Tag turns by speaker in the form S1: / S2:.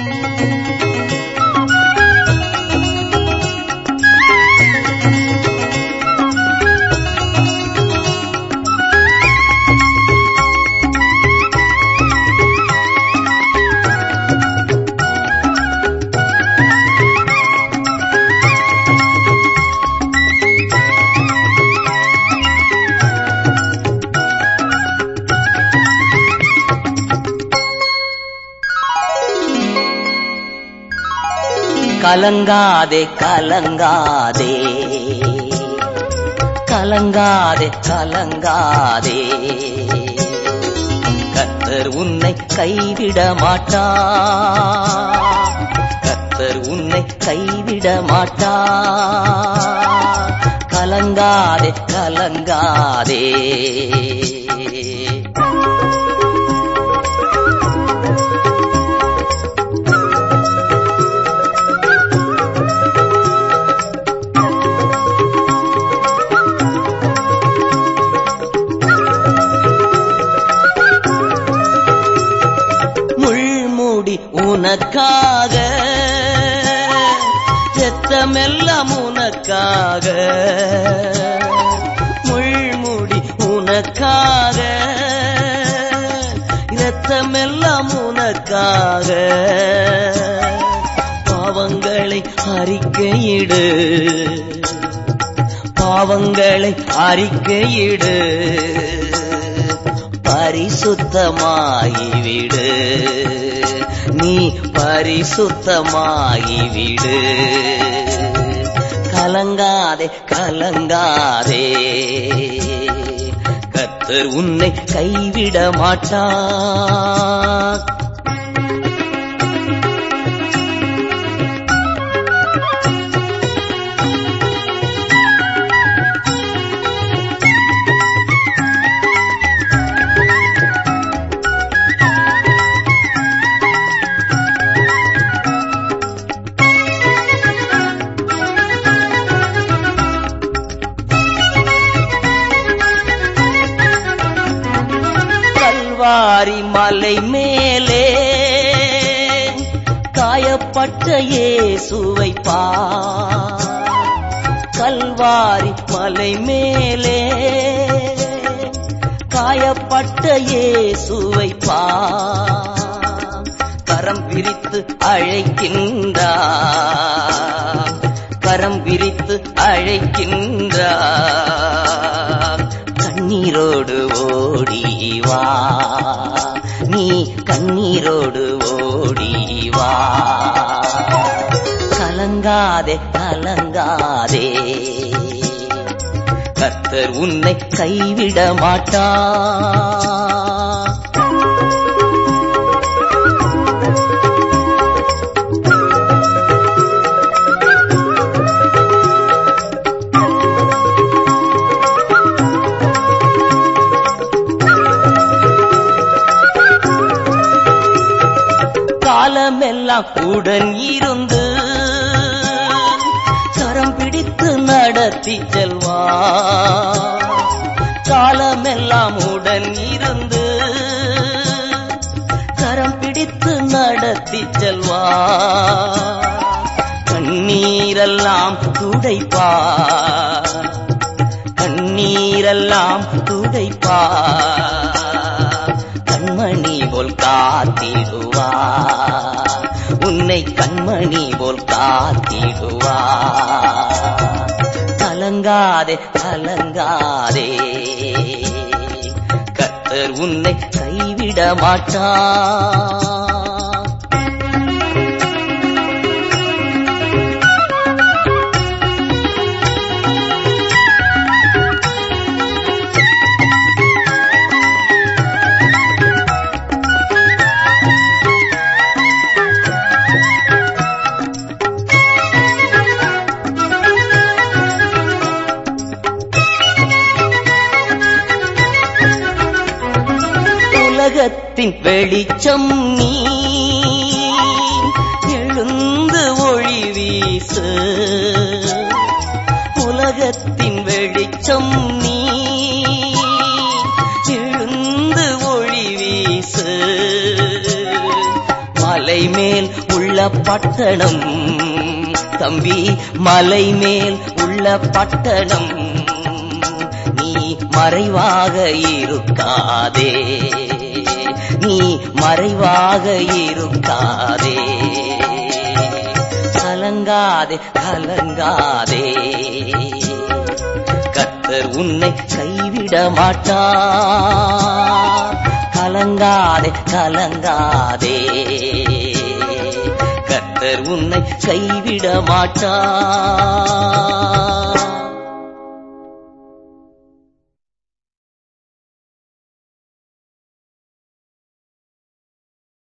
S1: கலங்காதே கலங்காதே கலங்காதே கலங்காதே கத்தர் உன்னை கைவிட மாட்டா கத்தர் உன்னை கைவிட மாட்டா கலங்காதே கலங்காதே முள்மூடி உனக்காக ரத்தமெல்லாம் உனக்காக முள்மூடி உனக்காக ரத்தமெல்லாம் உனக்காக பாவங்களை அறிக்கையிடு பாவங்களை அறிக்கையிடு பரிசுத்தமாகிவிடு நீ பரிசுத்தமாகிவிடு கலங்காதே கலங்காதே கத்தர் உன்னை கைவிட மாட்டார் கல்வாரி மலை மேலே காயப்பட்ட இயேசுவை பார் கல்வாரி மலை மேலே காயப்பட்ட இயேசுவை பார் கரம் விரித்து அழைக்கின்றார் கரம் விரித்து அழைக்கின்றார் கண்ணீரோடு ஓடி வா நீ கண்ணீரோடு ஓடி வா கலங்காதே கலங்காதே கர்த்தர் உன்னை கைவிட மாட்டார் காலமெல்லாம் உடன் இருந்து கரம் பிடித்து நடத்தி செல்வா காலமெல்லாம் உடன் இருந்து கரம் பிடித்து நடத்தி செல்வா கண்ணீரெல்லாம் துடைப்பா கண்ணீரெல்லாம் துடைப்பா கண்மணி போல் காத்திடுவா உன்னை கண்மணி போல் காத்திடுவா கலங்காதே கலங்காதே கத்தர் உன்னை கைவிட மாட்டா உலகத்தின் வெளிச்சம் நீ எழுந்து ஒளி வீசு உலகத்தின் வெளிச்சம் நீ எழுந்து ஒளி வீசு மலை மேல் உள்ள பட்டணம் தம்பி மலை மேல் உள்ள பட்டணம் நீ மறைவாக இருக்காதே நீ மறைவாக இருக்காதே கலங்காதே கலங்காதே கத்தர் உன்னை கைவிட மாட்டார் கலங்காதே கலங்காதே கத்தர் உன்னை கைவிட மாட்டார்